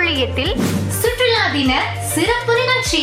புள்ளி எட்டில் சுற்றுலா தின சிறப்பு நிகழ்ச்சி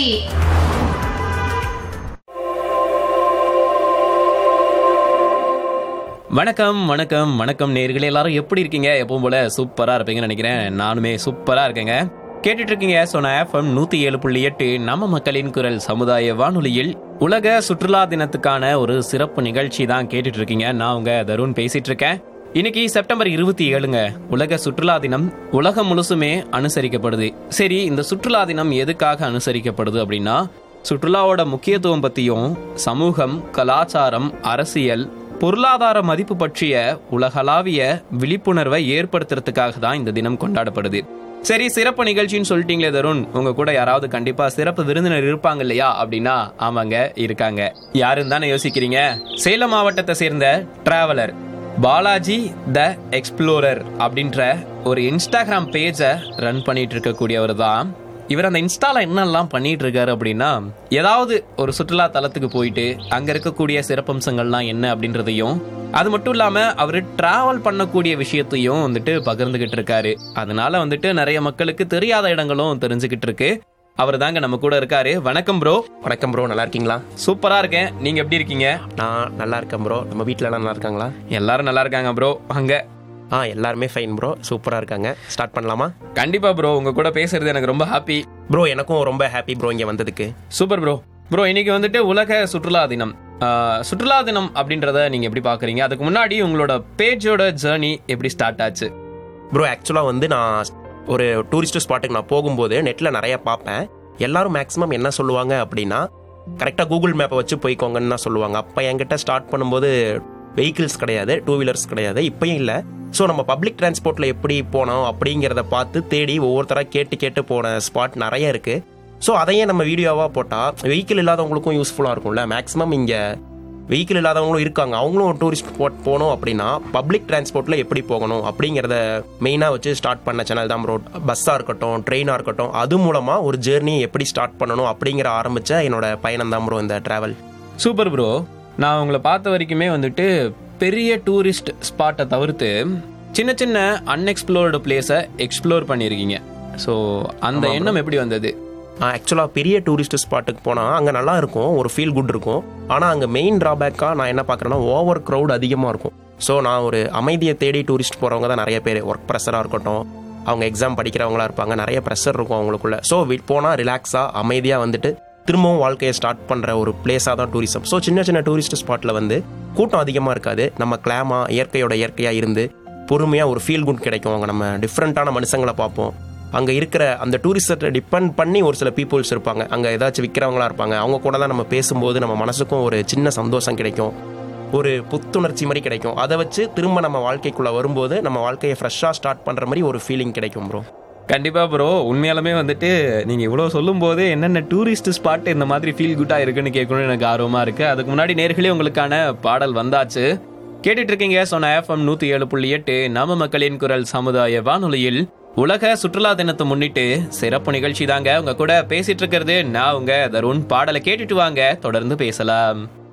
வணக்கம் வணக்கம் வணக்கம் நேர்களே எல்லாரும் எப்படி இருக்கீங்க எப்பவும் போல சூப்பரா இருப்பீங்கன்னு நினைக்கிறேன் நானுமே சூப்பரா இருக்கேங்க கேட்டுட்டு இருக்கீங்க சொன்ன எஃப்எம் நூத்தி ஏழு புள்ளி எட்டு நம்ம மக்களின் குரல் சமுதாய வானொலியில் உலக சுற்றுலா தினத்துக்கான ஒரு சிறப்பு நிகழ்ச்சி தான் கேட்டுட்டு இருக்கீங்க நான் உங்க தருண் பேசிட்டு இருக்கேன் இன்னைக்கு செப்டம்பர் இருபத்தி ஏழுங்க உலக சுற்றுலா தினம் உலகம் முழுசுமே அனுசரிக்கப்படுது சரி இந்த சுற்றுலா தினம் எதுக்காக அனுசரிக்கப்படுது அப்படின்னா சுற்றுலாவோட முக்கியத்துவம் பத்தியும் சமூகம் கலாச்சாரம் அரசியல் பொருளாதார மதிப்பு பற்றிய உலகளாவிய விழிப்புணர்வை ஏற்படுத்துறதுக்காக தான் இந்த தினம் கொண்டாடப்படுது சரி சிறப்பு நிகழ்ச்சின்னு சொல்லிட்டீங்களே தருண் உங்க கூட யாராவது கண்டிப்பா சிறப்பு விருந்தினர் இருப்பாங்க இல்லையா அப்படின்னா ஆமாங்க இருக்காங்க யாருன்னு தானே யோசிக்கிறீங்க சேலம் மாவட்டத்தை சேர்ந்த டிராவலர் பாலாஜி த எக்ஸ்ப்ளோரர் அப்படின்ற ஒரு இன்ஸ்டாகிராம் பேஜை ரன் பண்ணிட்டு இருக்கக்கூடியவர் தான் இவர் அந்த இன்ஸ்டால என்னெல்லாம் பண்ணிட்டு இருக்காரு அப்படின்னா ஏதாவது ஒரு சுற்றுலா தலத்துக்கு போயிட்டு அங்க இருக்கக்கூடிய சிறப்பம்சங்கள்லாம் என்ன அப்படின்றதையும் அது மட்டும் இல்லாம அவரு டிராவல் பண்ணக்கூடிய விஷயத்தையும் வந்துட்டு பகிர்ந்துகிட்டு இருக்காரு அதனால வந்துட்டு நிறைய மக்களுக்கு தெரியாத இடங்களும் தெரிஞ்சுக்கிட்டு இருக்கு அவர் தாங்க நம்ம கூட இருக்காரு வணக்கம் ப்ரோ வணக்கம் ப்ரோ நல்லா இருக்கீங்களா சூப்பரா இருக்கேன் நீங்க எப்படி இருக்கீங்க நான் நல்லா இருக்கேன் ப்ரோ நம்ம வீட்டில் எல்லாம் நல்லா இருக்காங்களா எல்லாரும் நல்லா இருக்காங்க ப்ரோ அங்க ஆ எல்லாருமே ஃபைன் ப்ரோ சூப்பராக இருக்காங்க ஸ்டார்ட் பண்ணலாமா கண்டிப்பா ப்ரோ உங்க கூட பேசுறது எனக்கு ரொம்ப ஹாப்பி ப்ரோ எனக்கும் ரொம்ப ஹாப்பி ப்ரோ இங்கே வந்ததுக்கு சூப்பர் ப்ரோ ப்ரோ இன்னைக்கு வந்துட்டு உலக சுற்றுலா தினம் ஆஹ், சுற்றுலா தினம் அப்படின்றத நீங்க எப்படி பாக்குறீங்க அதுக்கு முன்னாடி உங்களோட பேஜோட ஜேர்னி எப்படி ஸ்டார்ட் ஆச்சு ப்ரோ ஆக்சுவலாக வந்து நான் ஒரு டூரிஸ்ட் ஸ்பாட்டுக்கு நான் போகும்போது நெட்டில் நிறைய பார்ப்பேன் எல்லாரும் மேக்ஸிமம் என்ன சொல்லுவாங்க அப்படின்னா கரெக்டாக கூகுள் மேப்பை வச்சு போய்க்கோங்கன்னு தான் சொல்லுவாங்க அப்போ என்கிட்ட ஸ்டார்ட் பண்ணும்போது வெஹிக்கிள்ஸ் கிடையாது டூ வீலர்ஸ் கிடையாது இப்பயும் இல்லை ஸோ நம்ம பப்ளிக் டிரான்ஸ்போர்ட்டில் எப்படி போனோம் அப்படிங்கிறத பார்த்து தேடி ஒவ்வொருத்தராக கேட்டு கேட்டு போன ஸ்பாட் நிறைய இருக்குது ஸோ அதையே நம்ம வீடியோவாக போட்டால் வெஹிக்கிள் இல்லாதவங்களுக்கும் யூஸ்ஃபுல்லாக இருக்கும்ல மேக்ஸிமம் இங்கே வெஹிக்கிள் இல்லாதவங்களும் இருக்காங்க அவங்களும் ஒரு டூரிஸ்ட் ஸ்பாட் போகணும் அப்படின்னா பப்ளிக் டிரான்ஸ்போர்ட்டில் எப்படி போகணும் அப்படிங்கிறத மெயினாக வச்சு ஸ்டார்ட் பண்ண சேனல் தான் ப்ரோ பஸ்ஸாக இருக்கட்டும் ட்ரெயினாக இருக்கட்டும் அது மூலமாக ஒரு ஜேர்னி எப்படி ஸ்டார்ட் பண்ணணும் அப்படிங்கிற ஆரம்பித்த என்னோட பயணம் தான் ப்ரோ இந்த ட்ராவல் சூப்பர் ப்ரோ நான் உங்களை பார்த்த வரைக்குமே வந்துட்டு பெரிய டூரிஸ்ட் ஸ்பாட்டை தவிர்த்து சின்ன சின்ன அன்எக்ஸ்ப்ளோர்டு பிளேஸை எக்ஸ்ப்ளோர் பண்ணியிருக்கீங்க ஸோ அந்த எண்ணம் எப்படி வந்தது ஆக்சுவலாக பெரிய டூரிஸ்ட் ஸ்பாட்டுக்கு போனால் அங்கே நல்லா இருக்கும் ஒரு ஃபீல் குட் இருக்கும் ஆனால் அங்கே மெயின் ட்ராபேக்காக நான் என்ன பார்க்குறேன்னா ஓவர் க்ரௌட் அதிகமாக இருக்கும் ஸோ நான் ஒரு அமைதியை தேடி டூரிஸ்ட் போகிறவங்க தான் நிறைய பேர் ஒர்க் ப்ரெஷராக இருக்கட்டும் அவங்க எக்ஸாம் படிக்கிறவங்களா இருப்பாங்க நிறைய ப்ரெஷர் இருக்கும் அவங்களுக்குள்ள ஸோ போனால் ரிலாக்ஸாக அமைதியாக வந்துட்டு திரும்பவும் வாழ்க்கையை ஸ்டார்ட் பண்ணுற ஒரு பிளேஸாக தான் டூரிசம் ஸோ சின்ன சின்ன டூரிஸ்ட் ஸ்பாட்டில் வந்து கூட்டம் அதிகமாக இருக்காது நம்ம கிளாமா இயற்கையோட இயற்கையாக இருந்து பொறுமையாக ஒரு ஃபீல் குட் கிடைக்கும் அங்கே நம்ம டிஃப்ரெண்ட்டான மனுஷங்களை பார்ப்போம் அங்கே இருக்கிற அந்த டூரிஸ்ட்டை டிபெண்ட் பண்ணி ஒரு சில பீப்புள்ஸ் இருப்பாங்க அங்கே ஏதாச்சும் விற்கிறவங்களா இருப்பாங்க அவங்க கூட தான் நம்ம பேசும்போது நம்ம மனசுக்கும் ஒரு சின்ன சந்தோஷம் கிடைக்கும் ஒரு புத்துணர்ச்சி மாதிரி கிடைக்கும் அதை வச்சு திரும்ப நம்ம வாழ்க்கைக்குள்ளே வரும்போது நம்ம வாழ்க்கையை ஃப்ரெஷ்ஷாக ஸ்டார்ட் பண்ணுற மாதிரி ஒரு ஃபீலிங் கிடைக்கும் ப்ரோ கண்டிப்பா ப்ரோ உண்மையாலுமே வந்துட்டு நீங்க இவ்வளவு சொல்லும் போது என்னென்ன டூரிஸ்ட் ஸ்பாட் இந்த மாதிரி ஃபீல் குட்டா இருக்குன்னு கேட்கணும்னு எனக்கு ஆர்வமா இருக்கு அதுக்கு முன்னாடி நேர்களே உங்களுக்கான பாடல் வந்தாச்சு கேட்டுட்டு இருக்கீங்க சொன்ன எஃப்எம் நூத்தி ஏழு புள்ளி எட்டு நாம மக்களின் குரல் சமுதாய வானொலியில் உலக சுற்றுலா தினத்தை முன்னிட்டு சிறப்பு நிகழ்ச்சி தாங்க உங்க கூட பேசிட்டு இருக்கிறது நான் உங்க தருண் பாடலை கேட்டுட்டு வாங்க தொடர்ந்து பேசலாம்